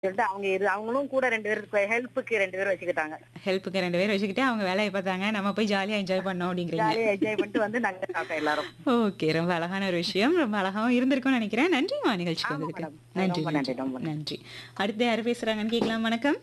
சொல்லிட்டு அவங்க இரு அவங்களும் கூட ரெண்டு பேர் ஹெல்ப்புக்கு ரெண்டு பேர் வச்சுக்கிட்டாங்க ஹெல்ப்புக்கு ரெண்டு பேர் வச்சுக்கிட்டு அவங்க வேலையை பார்த்தாங்க நம்ம போய் ஜாலியா என்ஜாய் பண்ணோம் அப்படிங்கிறீங்க ஜாலியா என்ஜாய் பண்ணிட்டு வந்து நாங்க சாப்பிட்டோம் எல்லாரும் ஓகே ரொம்ப அழகான ஒரு விஷயம் ரொம்ப அழகாவும் இருந்திருக்கும்னு நினைக்கிறேன் நன்றிமா நிகழ்ச்சிக்கு ஆமா வந்ததுக்கு madam. நன்றி ரொம்ப நன்றி, ரொம்ப நன்றி நன்றி அடுத்து யாரு பேசுறாங்கன்னு கேட்கலாம் வணக்கம்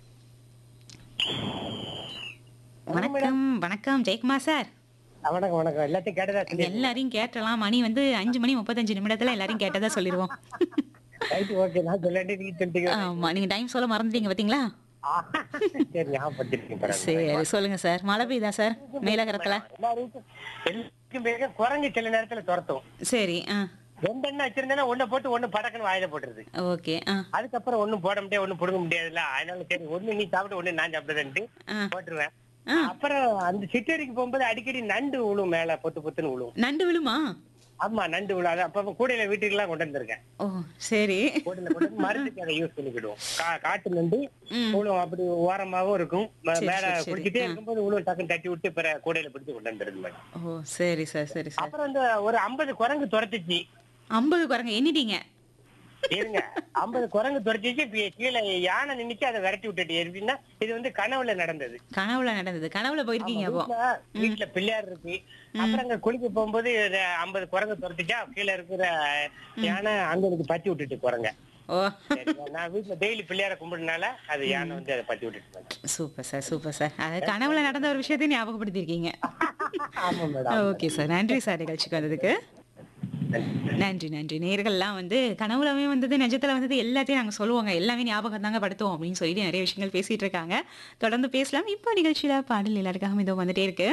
வணக்கம் வணக்கம் ஜெயக்குமார் சார் வணக்கம் வணக்கம் எல்லாத்தையும் கேட்டதா சொல்லி எல்லாரையும் கேட்டலாம் மணி வந்து அஞ்சு மணி முப்பத்தஞ்சு நிமிடத்துல எல்லாரையும் கேட்டதா சொல்லிடுவோம் ரைட் ஓகே நான் சொல்ல வேண்டியது நீங்க சொல்லிட்டீங்க ஆமா நீங்க டைம் சொல்ல மறந்துட்டீங்க பாத்தீங்களா ஆ, சரி ஞாபகப்படுத்திருக்கீங்க பரவாயில்ல. சரி சொல்லுங்க சார் மழை பெய்யுதா சார் மேலகரத்துல எல்லாருக்கும் எல்லாருக்கும் பேருக்கு குரங்கு சில நேரத்துல துரத்தும் சரி ஆ ரெண்டு எண்ணெய் வச்சிருந்தேன்னா ஒண்ணு போட்டு ஒண்ணு படக்குன்னு வாயில போட்டுருது ஓகே ஆ அதுக்கப்புறம் ஒண்ணும் போட முடியாது ஒண்ணும் புடுங்க முடியாதுல்ல அதனால சரி ஒண்ணு நீ சாப்பிட்டு ஒண்ணு நான் சாப்பிடுறேன்ட்டு ஆ. போட்டுருவேன் ஆ. அப்புறம் அந்த சிட்டேரிக்கு போகும்போது அடிக்கடி நண்டு விழும் மேல பொத்து பொத்துன்னு விழும் நண்டு விழுமா ஆமா நண்டு விழும் அது அப்ப கூடையில வீட்டுக்கு எல்லாம் கொண்டு வந்திருக்கேன் ஓ சரி கூடையில கொண்டு வந்து மருந்துக்கு அதை யூஸ் பண்ணிக்கிடுவோம் கா- காட்டு நண்டு ம். விழும் அப்படி ஓரமாவும் இருக்கும் ம- சரி, மேல சரி, சரி. குடிச்சிட்டே ஆ. இருக்கும்போது விழும் டக்குன்னு தட்டி விட்டு பிற கூடையில பிடிச்சு கொண்டு வந்துருது மேடம் ஓ சரி சார் சரி சார் அப்புறம் இந்த ஒரு ஐம்பது குரங்கு துரத்துச்சு ஐம்பது குரங்க எண்ணிட்டீங்க இருங்க ஐம்பது குரங்கு துரத்திச்சு கீ- கீழே யானை நின்னுச்சு அதை விரட்டி விட்டுட்டு எப்படின்னா இது வந்து கனவுல நடந்தது கனவுல நடந்தது கனவுல போயிருக்கீங்க அப்போ வீட்டுல வீட்டுல பிள்ளையார் இருக்கு அப்புறம் அங்க குளிக்க போகும்போது இது ஐம்பது குரங்கு துரத்துச்சா கீழே இருக்கிற யானை அங்க எனக்கு பத்தி விட்டுட்டு குரங்க ஓ சரிங்களா? நான் வீட்டுல டெய்லி பிள்ளையார கும்பிடுறதுனால அது யானை வந்து அதை பத்தி விட்டுட்டு போச்சு. சூப்பர் சார் சூப்பர் சார் அது கனவுல நடந்த ஒரு விஷயத்தையும் ஞாபகப்படுத்தியிருக்கீங்க ஆமா மேடம் ஓகே சார் நன்றி சார் நிகழ்ச்சிக்கு வந்ததுக்கு நன்றி நன்றி நேர்கள்லாம் வந்து கனவுலவே வந்தது நிஜத்துல வந்தது எல்லாத்தையும் நாங்க சொல்லுவாங்க எல்லாமே ஞாபகம் தாங்க படுத்துவோம் அப்படின்னு சொல்லிட்டு நிறைய விஷயங்கள் பேசிட்டு இருக்காங்க தொடர்ந்து பேசலாம் இப்போ நிகழ்ச்சியில பாடல் எல்லாருக்காகவும் இதோ வந்துட்டே இருக்கு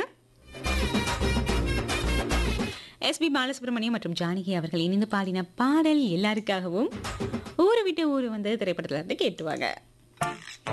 எஸ்பி பாலசுப்ரமணியம் மற்றும் ஜானகி அவர்கள் இணைந்து பாடின பாடல் எல்லாருக்காகவும் ஊரை விட்டு ஊர் வந்து திரைப்படத்துல இருந்து கேட்டுவாங்க